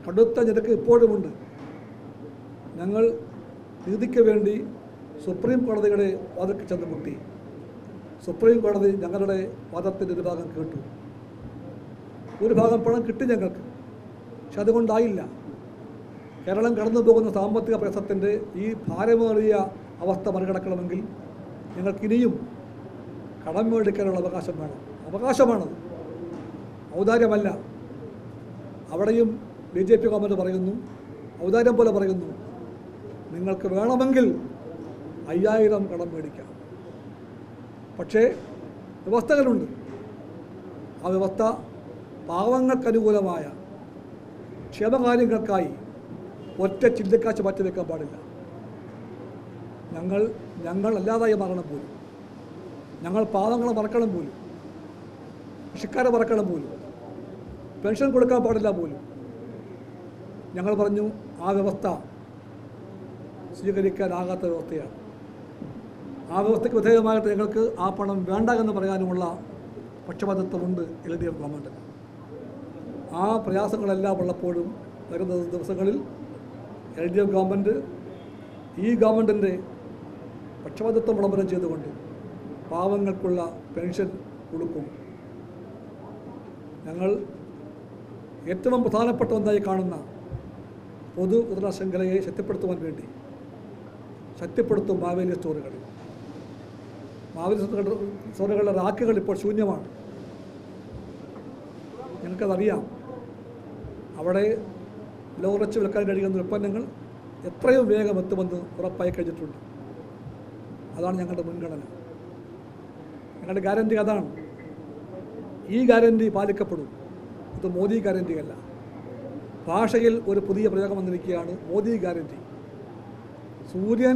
കടുത്ത നിരക്ക് ഇപ്പോഴുമുണ്ട് ഞങ്ങൾ നീതിക്ക് വേണ്ടി സുപ്രീം കോടതിയുടെ വാദത്തിൽ ചെന്ന് മുട്ടി സുപ്രീം കോടതി ഞങ്ങളുടെ വാദത്തിൻ്റെ ഒരു ഭാഗം കേട്ടു ഒരു ഭാഗം പണം കിട്ടി ഞങ്ങൾക്ക് പക്ഷെ അതുകൊണ്ടായില്ല കേരളം കടന്നു പോകുന്ന സാമ്പത്തിക പ്രശ്നത്തിൻ്റെ ഈ ഭാരമേറിയ അവസ്ഥ മറികടക്കണമെങ്കിൽ ഞങ്ങൾക്കിനിയും കടം മേടിക്കാനുള്ള അവകാശം വേണം അവകാശമാണത് ഔദാര്യമല്ല അവിടെയും ബി ജെ പി ഗവൺമെൻറ് പറയുന്നു ഔദാര്യം പോലെ പറയുന്നു നിങ്ങൾക്ക് വേണമെങ്കിൽ അയ്യായിരം കടം മേടിക്കാം പക്ഷേ വ്യവസ്ഥകളുണ്ട് ആ വ്യവസ്ഥ പാവങ്ങൾക്കനുകൂലമായ ക്ഷേമകാര്യങ്ങൾക്കായി ഒറ്റ ചില്ലക്കാശ് മാറ്റി വെക്കാൻ പാടില്ല ഞങ്ങൾ ഞങ്ങൾ അല്ലാതായി മാറണം പോലും ഞങ്ങൾ പാവങ്ങളെ മറക്കണം പോലും കൃഷിക്കാരെ മറക്കണം പോലും പെൻഷൻ കൊടുക്കാൻ പാടില്ല പോലും ഞങ്ങൾ പറഞ്ഞു ആ വ്യവസ്ഥ സ്വീകരിക്കാനാകാത്ത വ്യവസ്ഥയാണ് ആ വ്യവസ്ഥയ്ക്ക് വിധേയമായിട്ട് ഞങ്ങൾക്ക് ആ പണം വേണ്ട എന്ന് പറയാനുമുള്ള പക്ഷപാതിത്വമുണ്ട് എൽ ഡി എഫ് ഗവൺമെൻറ്റിന് ആ പ്രയാസങ്ങളെല്ലാം ഉള്ളപ്പോഴും വരുന്ന ദിവസങ്ങളിൽ എൽ ഡി എഫ് ഗവൺമെൻറ് ഈ ഗവൺമെൻറ്റിൻ്റെ പക്ഷപാതിത്വം വിളംബരം ചെയ്തുകൊണ്ട് പാവങ്ങൾക്കുള്ള പെൻഷൻ കൊടുക്കും ഞങ്ങൾ ഏറ്റവും പ്രധാനപ്പെട്ട ഒന്നായി കാണുന്ന പൊതു വിതരണ ശൃംഖലയെ ശക്തിപ്പെടുത്തുവാൻ വേണ്ടി ശക്തിപ്പെടുത്തും മാവേലി സ്റ്റോറുകൾ മാവേലി സ്റ്റോറുകളുടെ സ്റ്റോറുകളുടെ റാക്കുകൾ ഇപ്പോൾ ശൂന്യമാണ് ഞങ്ങൾക്കതറിയാം അവിടെ വില കുറച്ച് വിൽക്കാൻ കഴിയുന്ന ഉൽപ്പന്നങ്ങൾ എത്രയും വേഗം എത്തുമെന്ന് ഉറപ്പായി കഴിഞ്ഞിട്ടുണ്ട് അതാണ് ഞങ്ങളുടെ മുൻഗണന ഞങ്ങളുടെ ഗ്യാരണ്ടി അതാണ് ഈ ഗ്യാരണ്ടി പാലിക്കപ്പെടും ഇത് മോദി ഗ്യാരണ്ടി അല്ല ഭാഷയിൽ ഒരു പുതിയ പ്രയോഗം വന്നിരിക്കുകയാണ് മോദി ഗ്യാരണ്ടി സൂര്യൻ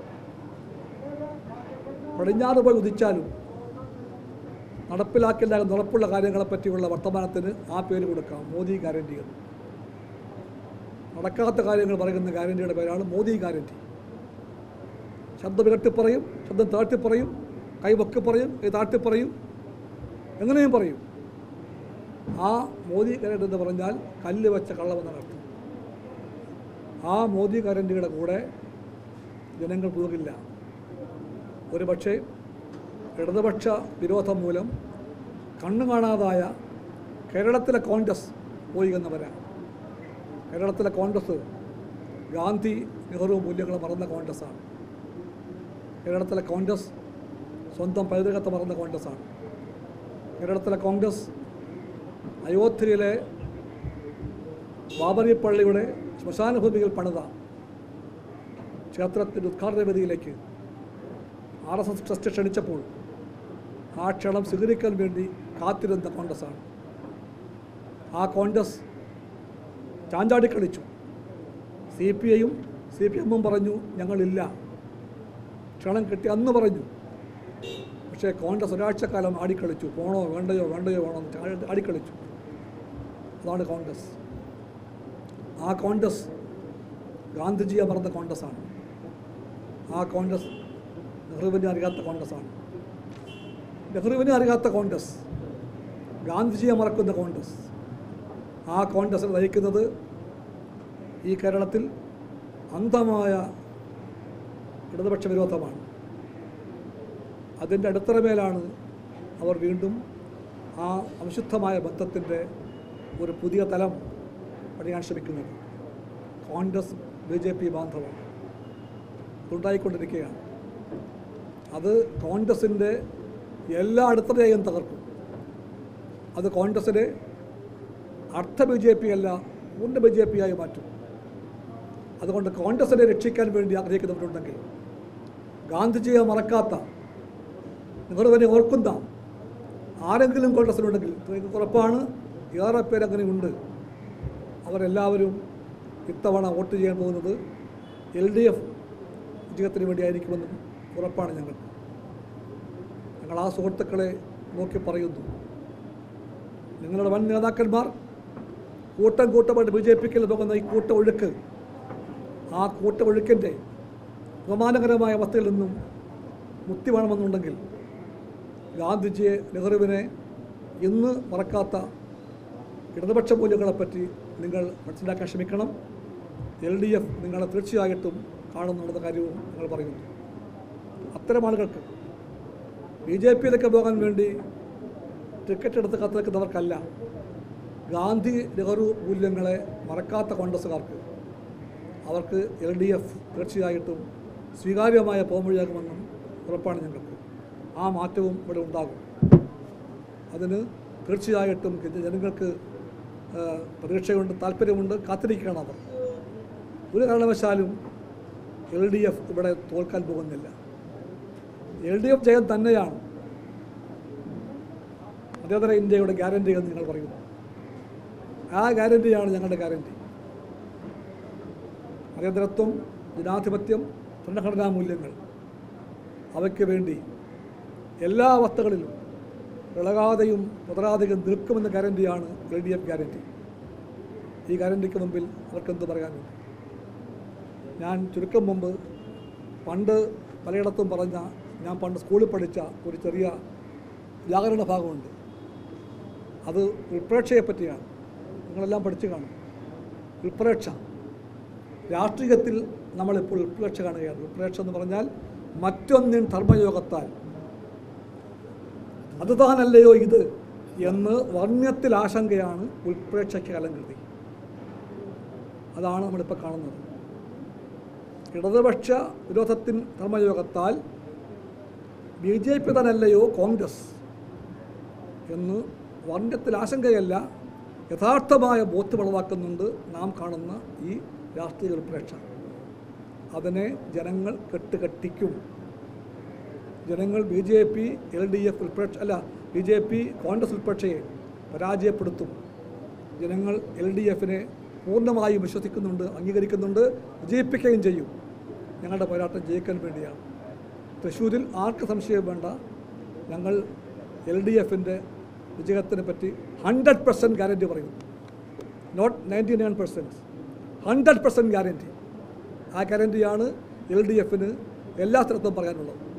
പടിഞ്ഞാറ് പോയി ഉദിച്ചാലും നടപ്പിലാക്കില്ല എന്ന് ഉറപ്പുള്ള കാര്യങ്ങളെ പറ്റിയുള്ള വർത്തമാനത്തിന് ആ പേര് കൊടുക്കാം മോദി ഗ്യാരണ്ടി എന്ന് നടക്കാത്ത കാര്യങ്ങൾ പറയുന്ന ഗ്യാരണ്ടിയുടെ പേരാണ് മോദി ഗ്യാരണ്ടി ശബ്ദം ഉയർത്തി പറയും ശബ്ദം താഴ്ത്തി പറയും കൈ പൊക്കി പറയും കൈ താഴ്ത്തി പറയും എങ്ങനെയും പറയും ആ മോദി ഗ്യാരണ്ടി എന്ന് പറഞ്ഞാൽ കല്ല് വെച്ച കള്ളമെന്നാണ് അർത്ഥം ആ മോദി ഗ്യാരണ്ടിയുടെ കൂടെ ജനങ്ങൾ പോകില്ല ഒരു പക്ഷേ ഇടതുപക്ഷ വിരോധം മൂലം കണ്ണു കാണാതായ കേരളത്തിലെ കോൺഗ്രസ് പോയി എന്ന് വരാം കേരളത്തിലെ കോൺഗ്രസ് ഗാന്ധി നെഹ്റു മൂല്യങ്ങൾ മറന്ന കോൺഗ്രസ്സാണ് കേരളത്തിലെ കോൺഗ്രസ് സ്വന്തം പൈതൃകത്തെ മറന്ന കോൺഗ്രസ്സാണ് കേരളത്തിലെ കോൺഗ്രസ് അയോധ്യയിലെ ബാബരി പള്ളിയുടെ ശ്മശാന ഭൂമിയിൽ പണിത ക്ഷേത്രത്തിൻ്റെ ഉദ്ഘാടന വേദിയിലേക്ക് ആർ എസ് എസ് ട്രസ്റ്റ് ക്ഷണിച്ചപ്പോൾ ആ ക്ഷണം സ്വീകരിക്കാൻ വേണ്ടി കാത്തിരുന്ന കോൺഗ്രസ്സാണ് ആ കോൺഗ്രസ് ചാഞ്ചാടി കളിച്ചു സി പി ഐയും സി പി എമ്മും പറഞ്ഞു ഞങ്ങളില്ല ക്ഷണം കിട്ടി അന്ന് പറഞ്ഞു പക്ഷേ കോൺഗ്രസ് ഒരാഴ്ചക്കാലം ആടിക്കളിച്ചു പോണോ വേണ്ടയോ വേണ്ടയോ വേണോ എന്ന് ചാടി- ആടിക്കളിച്ചു അതാണ് കോൺഗ്രസ് ആ കോൺഗ്രസ് ഗാന്ധിജിയെ മറന്ന കോൺഗ്രസ്സാണ് ആ കോൺഗ്രസ് നെഹ്റുവിനെ അറിയാത്ത കോൺഗ്രസ്സാണ് നെഹ്റുവിനെ അറിയാത്ത കോൺഗ്രസ് ഗാന്ധിജിയെ മറക്കുന്ന കോൺഗ്രസ് ആ കോൺഗ്രസിനെ നയിക്കുന്നത് ഈ കേരളത്തിൽ അന്ധമായ ഇടതുപക്ഷ വിരോധമാണ് അതിൻ്റെ അടിത്തറമേലാണ് അവർ വീണ്ടും ആ അവിശുദ്ധമായ ബന്ധത്തിൻ്റെ ഒരു പുതിയ തലം പണിയാൻ ശ്രമിക്കുന്നത് കോൺഗ്രസ് ബി ജെ പി ബാന്ധവം ഉണ്ടായിക്കൊണ്ടിരിക്കുകയാണ് അത് കോൺഗ്രസിൻ്റെ എല്ലാ അടിത്തറയെയും തകർക്കും അത് കോൺഗ്രസിനെ അർത്ഥ ബി ജെ പി അല്ല പൂർണ്ണ ബി ജെ പി ആയി മാറ്റും അതുകൊണ്ട് കോൺഗ്രസിനെ രക്ഷിക്കാൻ വേണ്ടി ആഗ്രഹിക്കുന്നവരുണ്ടെങ്കിൽ ഗാന്ധിജിയെ മറക്കാത്ത നെഹ്റുവിനെ ഓർക്കുന്ന ആരെങ്കിലും കോൺഗ്രസിലുണ്ടെങ്കിൽ എനിക്ക് ഉറപ്പാണ് ഏറെ പേരങ്ങനെ ഉണ്ട് അവരെല്ലാവരും ഇത്തവണ വോട്ട് ചെയ്യാൻ പോകുന്നത് എൽ ഡി എഫ് വിജയത്തിന് വേണ്ടിയായിരിക്കുമെന്നും ഉറപ്പാണ് ഞങ്ങൾക്ക് ഞങ്ങൾ ആ സുഹൃത്തുക്കളെ നോക്കി പറയുന്നു നിങ്ങളുടെ വൻ നേതാക്കന്മാർ കൂട്ടം കൂട്ടമായിട്ട് ബി ജെ പിക്ക് പോകുന്ന ഈ കൂട്ട ഒഴുക്ക് ആ കൂട്ട ഒഴുക്കിൻ്റെ അപമാനകരമായ അവസ്ഥയിൽ നിന്നും മുക്തി വേണമെന്നുണ്ടെങ്കിൽ ഗാന്ധിജിയെ നെഹ്റുവിനെ ഇന്ന് മറക്കാത്ത ഇടതുപക്ഷ മൂല്യങ്ങളെപ്പറ്റി നിങ്ങൾ മനസ്സിലാക്കാൻ ശ്രമിക്കണം എൽ ഡി എഫ് നിങ്ങളെ തീർച്ചയായിട്ടും കാണുന്നുണ്ടെന്ന കാര്യവും നിങ്ങൾ പറയുന്നു അത്തരം ആളുകൾക്ക് ബി ജെ പിയിലേക്ക് പോകാൻ വേണ്ടി ടിക്കറ്റ് എടുത്ത് കാത്തിരിക്കുന്നവർക്കല്ല ഗാന്ധി നെഹ്റു മൂല്യങ്ങളെ മറക്കാത്ത കോൺഗ്രസ്സുകാർക്ക് അവർക്ക് എൽ ഡി എഫ് തീർച്ചയായിട്ടും സ്വീകാര്യമായ പോംവഴിയാകുമെന്നും ഉറപ്പാണ് ഞങ്ങൾക്ക് ആ മാറ്റവും ഇവിടെ ഉണ്ടാകും അതിന് തീർച്ചയായിട്ടും ജനങ്ങൾക്ക് ആ, പ്രതീക്ഷയുണ്ട് താല്പര്യമുണ്ട് കാത്തിരിക്കുകയാണ് അവർ ഒരു കാരണവശാലും എൽ ഡി എഫ് ഇവിടെ തോൽക്കാൻ പോകുന്നില്ല എൽ ഡി എഫ് ജയം തന്നെയാണ് മതേതര ഇന്ത്യയുടെ ഗ്യാരണ്ടി എന്ന് നിങ്ങൾ പറയുന്നു ആ ഗ്യാരണ്ടിയാണ് ഞങ്ങളുടെ ഗ്യാരണ്ടി മതേതരത്വം ജനാധിപത്യം ഭരണഘടനാ മൂല്യങ്ങൾ അവയ്ക്ക് വേണ്ടി എല്ലാ അവസ്ഥകളിലും ഇളകാതെയും പുതരാതെയും നിൽക്കുമെന്ന ഗ്യാരണ്ടിയാണ് എൽ ഡി എഫ് ഗ്യാരണ്ടി ഈ ഗ്യാരണ്ടിക്ക് മുമ്പിൽ അവർക്കെന്ത് പറയാനുണ്ട് ഞാൻ ചുരുക്കം മുമ്പ് പണ്ട് പലയിടത്തും പറഞ്ഞ ഞാൻ പണ്ട് സ്കൂളിൽ പഠിച്ച ഒരു ചെറിയ വ്യാകരണ ഭാഗമുണ്ട് അത് ഉൾപ്രേക്ഷയെ പറ്റിയാണ് നിങ്ങളെല്ലാം പഠിച്ചു കാണും ഉൾപ്രേക്ഷ രാഷ്ട്രീയത്തിൽ നമ്മളിപ്പോൾ ഉൾപ്രേക്ഷ കാണുകയാണ് ഉൾപ്രേക്ഷ എന്ന് പറഞ്ഞാൽ മറ്റൊന്നിൻ ധർമ്മയോഗത്താൽ അത് താനല്ലയോ ഇത് എന്ന് വർണ്ണ്യത്തിൽ ആശങ്കയാണ് ഉൾപ്രേക്ഷയ്ക്ക് അലങ്കൃതി അതാണ് നമ്മളിപ്പോൾ കാണുന്നത് ഇടതുപക്ഷ വിരോധത്തിൻ ധർമ്മയോഗത്താൽ ബി ജെ പി തന്നല്ലയോ കോൺഗ്രസ് എന്ന് വർണ്ണത്തിൽ ആശങ്കയല്ല യഥാർത്ഥമായ ബോധ്യമുളവാക്കുന്നുണ്ട് നാം കാണുന്ന ഈ രാഷ്ട്രീയ ഉൾപ്രേക്ഷ അതിനെ ജനങ്ങൾ കെട്ടുകെട്ടിക്കും ജനങ്ങൾ B J P L D F ഉൾപ്രേക്ഷ അല്ല ബി ജെ പി കോൺഗ്രസ് ഉൾപ്രേക്ഷയെ പരാജയപ്പെടുത്തും ജനങ്ങൾ എൽ ഡി എഫിനെ പൂർണ്ണമായും വിശ്വസിക്കുന്നുണ്ട് അംഗീകരിക്കുന്നുണ്ട് വിജയിപ്പിക്കുകയും ചെയ്യും ഞങ്ങളുടെ പോരാട്ടം ജയിക്കാൻ വേണ്ടിയാണ് തൃശ്ശൂരിൽ ആർക്ക് സംശയം വേണ്ട ഞങ്ങൾ എൽ ഡി എഫിൻ്റെ വിജയത്തിനെ പറ്റി ഹൺഡ്രഡ് പെർസെൻറ്റ് ഗ്യാരണ്ടി പറയുന്നു not ninety nine percent hundred percent guarantee ആ ഗ്യാരണ്ടിയാണ് എൽ ഡി എഫിന് എല്ലാ സ്ഥലത്തും പറയാനുള്ളത്